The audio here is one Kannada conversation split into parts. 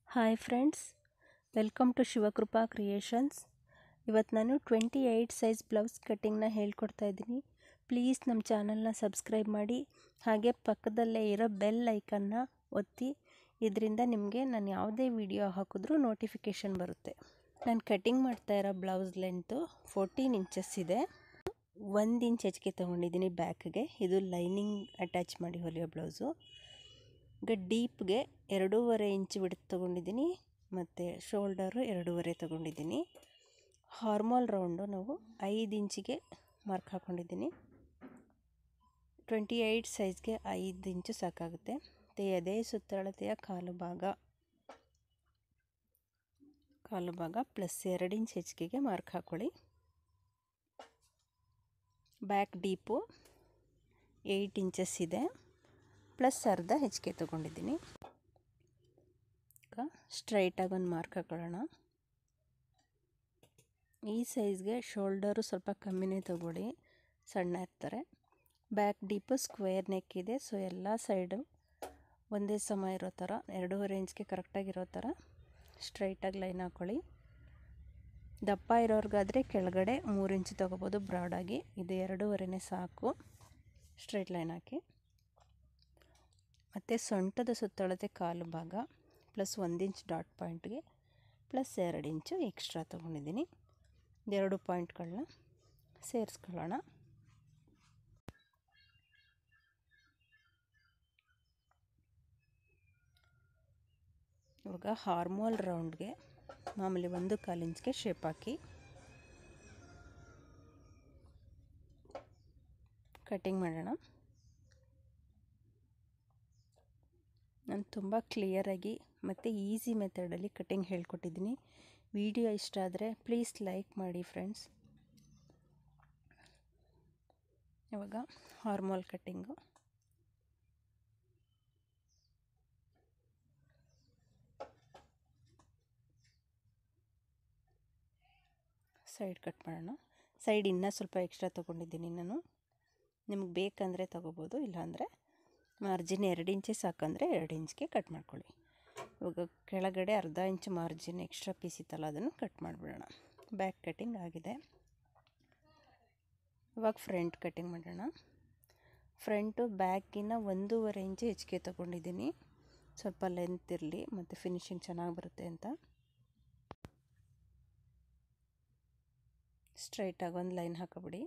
hi friends welcome to Shivakrupa creations ಇವತ್ತು ನಾನು ಟ್ವೆಂಟಿ ಏಯ್ಟ್ ಸೈಜ್ ಬ್ಲೌಸ್ ಕಟ್ಟಿಂಗ್ನ ಹೇಳ್ಕೊಡ್ತಾ ಇದ್ದೀನಿ ಪ್ಲೀಸ್ ನಮ್ಮ ಚಾನಲ್ನ ಸಬ್ಸ್ಕ್ರೈಬ್ ಮಾಡಿ ಹಾಗೆ ಪಕ್ಕದಲ್ಲೇ ಇರೋ ಬೆಲ್ ಐಕನ್ನ ಒತ್ತಿ ಇದರಿಂದ ನಿಮಗೆ ನಾನು ಯಾವುದೇ ವಿಡಿಯೋ ಹಾಕಿದ್ರೂ ನೋಟಿಫಿಕೇಷನ್ ಬರುತ್ತೆ ನಾನು ಕಟ್ಟಿಂಗ್ ಮಾಡ್ತಾ ಇರೋ ಬ್ಲೌಸ್ ಲೆಂತು ಫೋರ್ಟೀನ್ ಇಂಚಸ್ ಇದೆ ಒಂದು ಇಂಚ್ ಹೆಚ್ಚಿಗೆ ತೊಗೊಂಡಿದ್ದೀನಿ ಬ್ಯಾಕ್ಗೆ ಇದು ಲೈನಿಂಗ್ ಅಟ್ಯಾಚ್ ಮಾಡಿ ಹೊಲಿಯೋ ಬ್ಲೌಸು ಈಗ ಡೀಪ್ಗೆ ಎರಡೂವರೆ ಇಂಚ್ ಬಿಡ್ತು ತೊಗೊಂಡಿದ್ದೀನಿ ಮತ್ತು ಶೋಲ್ಡರು ಎರಡೂವರೆ ತೊಗೊಂಡಿದ್ದೀನಿ ಹಾರ್ಮೋಲ್ ರೌಂಡು ನಾವು ಐದು ಇಂಚಿಗೆ ಮಾರ್ಕ್ ಹಾಕ್ಕೊಂಡಿದ್ದೀನಿ ಟ್ವೆಂಟಿ ಏಯ್ಟ್ ಸೈಜ್ಗೆ ಐದು ಇಂಚು ಸಾಕಾಗುತ್ತೆ ಮತ್ತು ಅದೇ ಸುತ್ತಳತೆಯ ಕಾಲು ಭಾಗ ಕಾಲು ಭಾಗ ಪ್ಲಸ್ ಎರಡು ಇಂಚ್ ಹೆಚ್ಚಿಗೆಗೆ ಮಾರ್ಕ್ ಹಾಕ್ಕೊಳ್ಳಿ ಬ್ಯಾಕ್ ಡೀಪು ಏಯ್ಟ್ ಇಂಚಸ್ ಇದೆ ಪ್ಲಸ್ ಅರ್ಧ ಹೆಚ್ಚಿಗೆ ತೊಗೊಂಡಿದ್ದೀನಿ ಈಗ ಸ್ಟ್ರೈಟಾಗಿ ಒಂದು ಮಾರ್ಕ್ ಹಾಕೊಳ್ಳೋಣ ಈ ಸೈಜ್ಗೆ ಶೋಲ್ಡರು ಸ್ವಲ್ಪ ಕಮ್ಮಿನೇ ತೊಗೊಳ್ಳಿ ಸಣ್ಣ ಇರ್ತಾರೆ ಬ್ಯಾಕ್ ಡೀಪು ಸ್ಕ್ವೇರ್ ನೆಕ್ ಇದೆ ಸೊ ಎಲ್ಲ ಸೈಡು ಒಂದೇ ಸಮ ಇರೋ ಥರ ಎರಡೂವರೆ ಇಂಚ್ಗೆ ಕರೆಕ್ಟಾಗಿರೋ ಥರ ಸ್ಟ್ರೈಟಾಗಿ ಲೈನ್ ಹಾಕ್ಕೊಳ್ಳಿ ದಪ್ಪ ಇರೋರ್ಗಾದರೆ ಕೆಳಗಡೆ ಮೂರು ಇಂಚು ತೊಗೋಬೋದು ಬ್ರಾಡಾಗಿ ಇದು ಎರಡೂವರೆನೇ ಸಾಕು ಸ್ಟ್ರೈಟ್ ಲೈನ್ ಹಾಕಿ ಮತ್ತು ಸೊಂಟದ ಸುತ್ತಳತೆ ಕಾಲು ಭಾಗ ಪ್ಲಸ್ ಒಂದು ಇಂಚ್ ಡಾಟ್ ಪಾಯಿಂಟ್ಗೆ ಪ್ಲಸ್ ಎರಡು ಇಂಚು ಎಕ್ಸ್ಟ್ರಾ ತೊಗೊಂಡಿದ್ದೀನಿ ಎರಡು ಪಾಯಿಂಟ್ಗಳನ್ನ ಸೇರಿಸ್ಕೊಳ್ಳೋಣ ಇವಾಗ ಹಾರ್ಮೋಲ್ ರೌಂಡ್ಗೆ ಮಾಮೂಲಿ ಒಂದು ಕಾಲು ಇಂಚ್ಗೆ ಶೇಪ್ ಹಾಕಿ ಕಟ್ಟಿಂಗ್ ಮಾಡೋಣ ನಾನು ತುಂಬ ಕ್ಲಿಯರಾಗಿ ಮತ್ತು ಈಸಿ ಮೆಥಡಲ್ಲಿ ಕಟ್ಟಿಂಗ್ ಹೇಳ್ಕೊಟ್ಟಿದ್ದೀನಿ ವಿಡಿಯೋ ಇಷ್ಟ ಆದರೆ ಪ್ಲೀಸ್ ಲೈಕ್ ಮಾಡಿ ಫ್ರೆಂಡ್ಸ್ ಇವಾಗ ಹಾರ್ಮೋಲ್ ಕಟ್ಟಿಂಗು ಸೈಡ್ ಕಟ್ ಮಾಡೋಣ ಸೈಡ್ ಇನ್ನೂ ಸ್ವಲ್ಪ ಎಕ್ಸ್ಟ್ರಾ ತೊಗೊಂಡಿದ್ದೀನಿ ನಾನು ನಿಮ್ಗೆ ಬೇಕಂದರೆ ತೊಗೋಬೋದು ಇಲ್ಲಾಂದರೆ ಮಾರ್ಜಿನ್ ಎರಡು ಇಂಚೆ ಸಾಕಂದರೆ ಎರಡು ಇಂಚ್ಗೆ ಕಟ್ ಮಾಡ್ಕೊಳ್ಳಿ ಇವಾಗ ಕೆಳಗಡೆ ಅರ್ಧ ಇಂಚ್ ಮಾರ್ಜಿನ್ ಎಕ್ಸ್ಟ್ರಾ ಪೀಸ್ ಇತ್ತಲ್ಲ ಅದನ್ನು ಕಟ್ ಮಾಡಿಬಿಡೋಣ ಬ್ಯಾಕ್ ಕಟ್ಟಿಂಗ್ ಆಗಿದೆ ಇವಾಗ ಫ್ರಂಟ್ ಕಟ್ಟಿಂಗ್ ಮಾಡೋಣ ಫ್ರಂಟು ಬ್ಯಾಕಿನ ಒಂದೂವರೆ ಇಂಚು ಹೆಚ್ಚಿಗೆ ತೊಗೊಂಡಿದ್ದೀನಿ ಸ್ವಲ್ಪ ಲೆಂತ್ ಇರಲಿ ಮತ್ತು ಫಿನಿಶಿಂಗ್ ಚೆನ್ನಾಗಿ ಬರುತ್ತೆ ಅಂತ ಸ್ಟ್ರೈಟಾಗಿ ಒಂದು ಲೈನ್ ಹಾಕೋಬಿಡಿ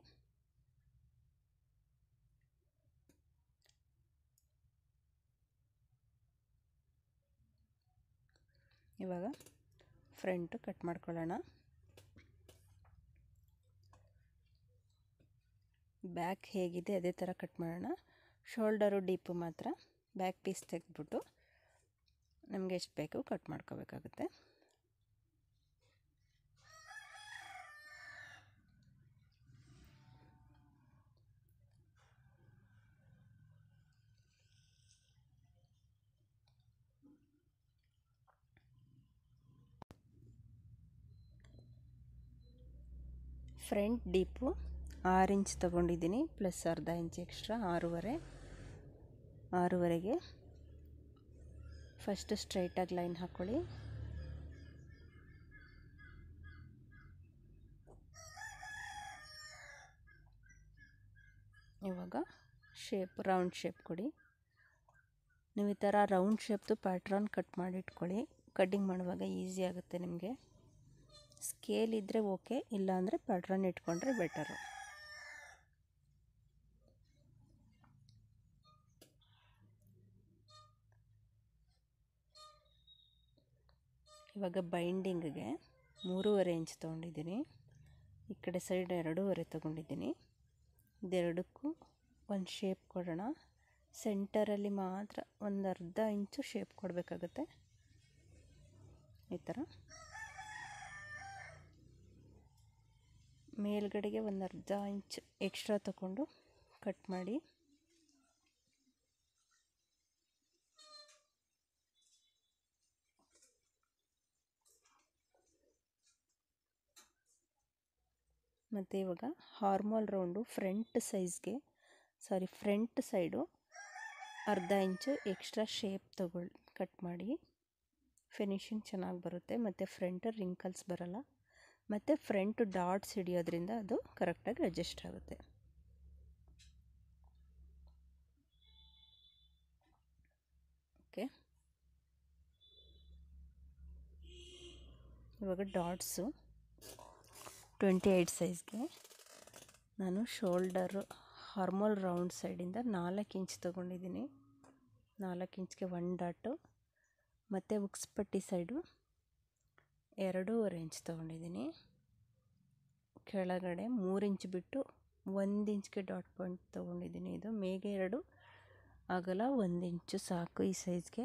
ಇವಾಗ ಫ್ರಂಟು ಕಟ್ ಮಾಡ್ಕೊಳ್ಳೋಣ ಬ್ಯಾಕ್ ಹೇಗಿದೆ ಅದೇ ಥರ ಕಟ್ ಮಾಡೋಣ ಶೋಲ್ಡರು ಡೀಪು ಮಾತ್ರ ಬ್ಯಾಕ್ ಪೀಸ್ ತೆಗೆದ್ಬಿಟ್ಟು ನಮಗೆ ಎಷ್ಟು ಬೇಕು ಕಟ್ ಮಾಡ್ಕೋಬೇಕಾಗುತ್ತೆ ಫ್ರಂಟ್ ಡೀಪು ಆರು ಇಂಚ್ ತೊಗೊಂಡಿದ್ದೀನಿ ಪ್ಲಸ್ ಅರ್ಧ ಇಂಚ್ ಎಕ್ಸ್ಟ್ರಾ ಆರೂವರೆ ಆರೂವರೆಗೆ ಫಸ್ಟ್ ಸ್ಟ್ರೈಟಾಗಿ ಲೈನ್ ಹಾಕ್ಕೊಳ್ಳಿ ಇವಾಗ ಶೇಪ್ ರೌಂಡ್ ಶೇಪ್ ಕೊಡಿ ನೀವು ಈ ಥರ ರೌಂಡ್ ಶೇಪ್ದು ಪ್ಯಾಟ್ರನ್ ಕಟ್ ಮಾಡಿ ಇಟ್ಕೊಳ್ಳಿ ಕಟ್ಟಿಂಗ್ ಮಾಡುವಾಗ ಈಸಿ ಆಗುತ್ತೆ ನಿಮಗೆ ಸ್ಕೇಲ್ ಇದ್ದರೆ ಓಕೆ ಇಲ್ಲಾಂದರೆ ಪ್ಯಾಟ್ರನ್ ಇಟ್ಕೊಂಡ್ರೆ ಬೆಟರು ಇವಾಗ ಬೈಂಡಿಂಗ್ಗೆ ಮೂರುವರೆ ಇಂಚ್ ತೊಗೊಂಡಿದ್ದೀನಿ ಈ ಕಡೆ ಸೈಡ್ ಎರಡೂವರೆ ತೊಗೊಂಡಿದ್ದೀನಿ ಇದೆರಡಕ್ಕೂ ಒಂದು ಶೇಪ್ ಕೊಡೋಣ ಸೆಂಟರಲ್ಲಿ ಮಾತ್ರ ಒಂದು ಅರ್ಧ ಇಂಚು ಶೇಪ್ ಕೊಡಬೇಕಾಗುತ್ತೆ ಈ ಥರ ಮೇಲ್ಗಡೆಗೆ ಒಂದು ಅರ್ಧ ಇಂಚ್ ಎಕ್ಸ್ಟ್ರಾ ತಗೊಂಡು ಕಟ್ ಮಾಡಿ ಮತ್ತು ಇವಾಗ ಹಾರ್ಮೋಲ್ ರೌಂಡು ಫ್ರಂಟ್ ಸೈಜ್ಗೆ ಸಾರಿ ಫ್ರಂಟ್ ಸೈಡು ಅರ್ಧ ಇಂಚು ಎಕ್ಸ್ಟ್ರಾ ಶೇಪ್ ತಗೊಳ್ ಕಟ್ ಮಾಡಿ ಫಿನಿಶಿಂಗ್ ಚೆನ್ನಾಗಿ ಬರುತ್ತೆ ಮತ್ತು ಫ್ರಂಟ್ ರಿಂಕಲ್ಸ್ ಬರಲ್ಲ ಮತ್ತು ಫ್ರಂಟ್ ಡಾಟ್ಸ್ ಹಿಡಿಯೋದ್ರಿಂದ ಅದು ಕರೆಕ್ಟಾಗಿ ಅಡ್ಜಸ್ಟ್ ಆಗುತ್ತೆ ಓಕೆ ಇವಾಗ ಡಾಟ್ಸು ಟ್ವೆಂಟಿ ಏಯ್ಟ್ ಸೈಜ್ಗೆ ನಾನು ಶೋಲ್ಡರು ಹಾರ್ಮೋಲ್ ರೌಂಡ್ ಸೈಡಿಂದ ನಾಲ್ಕು ಇಂಚ್ ತೊಗೊಂಡಿದ್ದೀನಿ ನಾಲ್ಕು ಇಂಚ್ಗೆ ಒನ್ ಡಾಟು ಮತ್ತು ಉಕ್ಸ್ ಪಟ್ಟಿ ಸೈಡು ಎರಡೂವರೆ ಇಂಚ್ ತೊಗೊಂಡಿದ್ದೀನಿ ಕೆಳಗಡೆ ಮೂರು ಇಂಚ್ ಬಿಟ್ಟು ಒಂದು ಇಂಚ್ಗೆ ಡಾಟ್ ಪಾಯಿಂಟ್ ತೊಗೊಂಡಿದ್ದೀನಿ ಇದು ಮೇಗೆ ಎರಡು ಆಗಲ್ಲ ಒಂದು ಇಂಚು ಸಾಕು ಈ ಸೈಜ್ಗೆ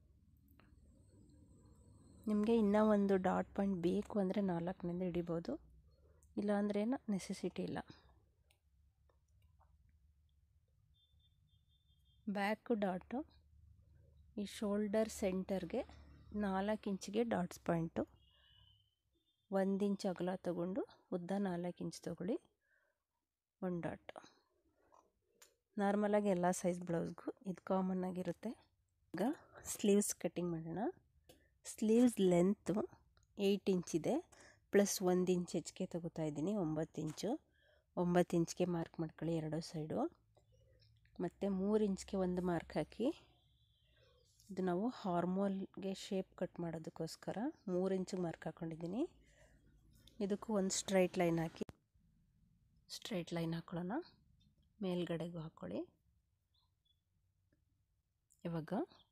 ನಿಮಗೆ ಇನ್ನೂ ಒಂದು ಡಾಟ್ ಪಾಯಿಂಟ್ ಬೇಕು ಅಂದರೆ ನಾಲ್ಕರಿಂದ ಹಿಡಿಬೋದು ಇಲ್ಲಾಂದ್ರೇನು ನೆಸೆಸಿಟಿ ಇಲ್ಲ ಬ್ಯಾಕು ಡಾಟು ಈ ಶೋಲ್ಡರ್ ಸೆಂಟರ್ಗೆ ನಾಲ್ಕು ಇಂಚಿಗೆ ಡಾಟ್ಸ್ ಪಾಯಿಂಟು ಒಂದು ಇಂಚ್ ಅಗಲ ತಗೊಂಡು ಉದ್ದ ನಾಲ್ಕು ಇಂಚ್ ತೊಗೊಳ್ಳಿ ಒಂದು ಡಾಟ್ ನಾರ್ಮಲಾಗಿ ಎಲ್ಲ ಸೈಜ್ ಬ್ಲೌಸ್ಗೂ ಇದು ಕಾಮನ್ ಆಗಿರುತ್ತೆ ಈಗ ಸ್ಲೀವ್ಸ್ ಕಟ್ಟಿಂಗ್ ಮಾಡೋಣ ಸ್ಲೀವ್ಸ್ ಲೆಂತು ಏಯ್ಟ್ ಇಂಚಿದೆ ಪ್ಲಸ್ ಒಂದು ಇಂಚ್ ಹೆಚ್ಚಿಗೆ ತಗೋತಾ ಇದ್ದೀನಿ ಒಂಬತ್ತು ಇಂಚು ಒಂಬತ್ತು ಇಂಚ್ಗೆ ಮಾರ್ಕ್ ಮಾಡ್ಕೊಳ್ಳಿ ಎರಡೂ ಸೈಡು ಮತ್ತು ಮೂರು ಇಂಚ್ಗೆ ಒಂದು ಮಾರ್ಕ್ ಹಾಕಿ ಇದು ನಾವು ಹಾರ್ಮೋಲ್ಗೆ ಶೇಪ್ ಕಟ್ ಮಾಡೋದಕ್ಕೋಸ್ಕರ ಮೂರು ಇಂಚಿಗೆ ಮಾರ್ಕ್ ಹಾಕ್ಕೊಂಡಿದ್ದೀನಿ ಇದಕ್ಕೂ ಒಂದು ಸ್ಟ್ರೈಟ್ ಲೈನ್ ಹಾಕಿ ಸ್ಟ್ರೈಟ್ ಲೈನ್ ಹಾಕೊಳ್ಳೋಣ ಮೇಲ್ಗಡೆಗೂ ಹಾಕ್ಕೊಳ್ಳಿ ಇವಾಗ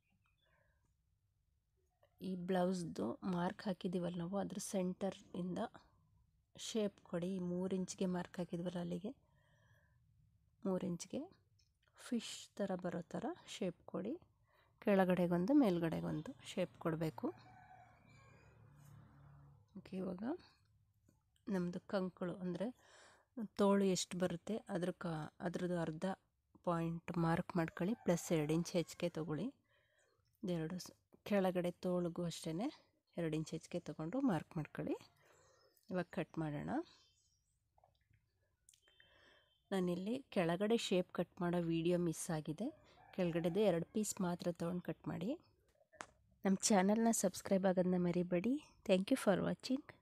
ಈ ಬ್ಲೌಸ್ದು ಮಾರ್ಕ್ ಹಾಕಿದ್ದೀವಲ್ಲ ನಾವು ಅದ್ರ ಸೆಂಟರಿಂದ ಶೇಪ್ ಕೊಡಿ ಈ ಮೂರು ಇಂಚ್ಗೆ ಮಾರ್ಕ್ ಹಾಕಿದ್ವಲ್ಲ ಅಲ್ಲಿಗೆ ಮೂರು ಇಂಚ್ಗೆ ಫಿಶ್ ಥರ ಬರೋ ಥರ ಶೇಪ್ ಕೊಡಿ ಕೆಳಗಡೆಗೊಂದು ಮೇಲ್ಗಡೆಗೊಂದು ಶೇಪ್ ಕೊಡಬೇಕು ಓಕೆ ಇವಾಗ ನಮ್ಮದು ಕಂಕಳು ಅಂದರೆ ತೋಳು ಎಷ್ಟು ಬರುತ್ತೆ ಅದ್ರ ಕ ಅದ್ರದ್ದು ಅರ್ಧ ಪಾಯಿಂಟ್ ಮಾರ್ಕ್ ಮಾಡ್ಕೊಳ್ಳಿ ಪ್ಲಸ್ ಎರಡು ಇಂಚ್ ಹೆಚ್ಚಿಗೆ ತೊಗೊಳ್ಳಿ ಎರಡು ಕೆಳಗಡೆ ತೋಳಿಗೂ ಅಷ್ಟೇ ಎರಡು ಇಂಚ್ ಹೆಚ್ಚಿಗೆ ತೊಗೊಂಡು ಮಾರ್ಕ್ ಮಾಡ್ಕೊಳ್ಳಿ ಇವಾಗ ಕಟ್ ಮಾಡೋಣ ನಾನಿಲ್ಲಿ ಕೆಳಗಡೆ ಶೇಪ್ ಕಟ್ ಮಾಡೋ ವಿಡಿಯೋ ಮಿಸ್ ಆಗಿದೆ ಕೆಳಗಡೆದು ಎರಡು ಪೀಸ್ ಮಾತ್ರ ತೊಗೊಂಡು ಕಟ್ ಮಾಡಿ ನಮ್ಮ ಚಾನಲ್ನ ಸಬ್ಸ್ಕ್ರೈಬ್ ಆಗೋದನ್ನ ಮರಿಬೇಡಿ ಥ್ಯಾಂಕ್ ಯು ಫಾರ್ ವಾಚಿಂಗ್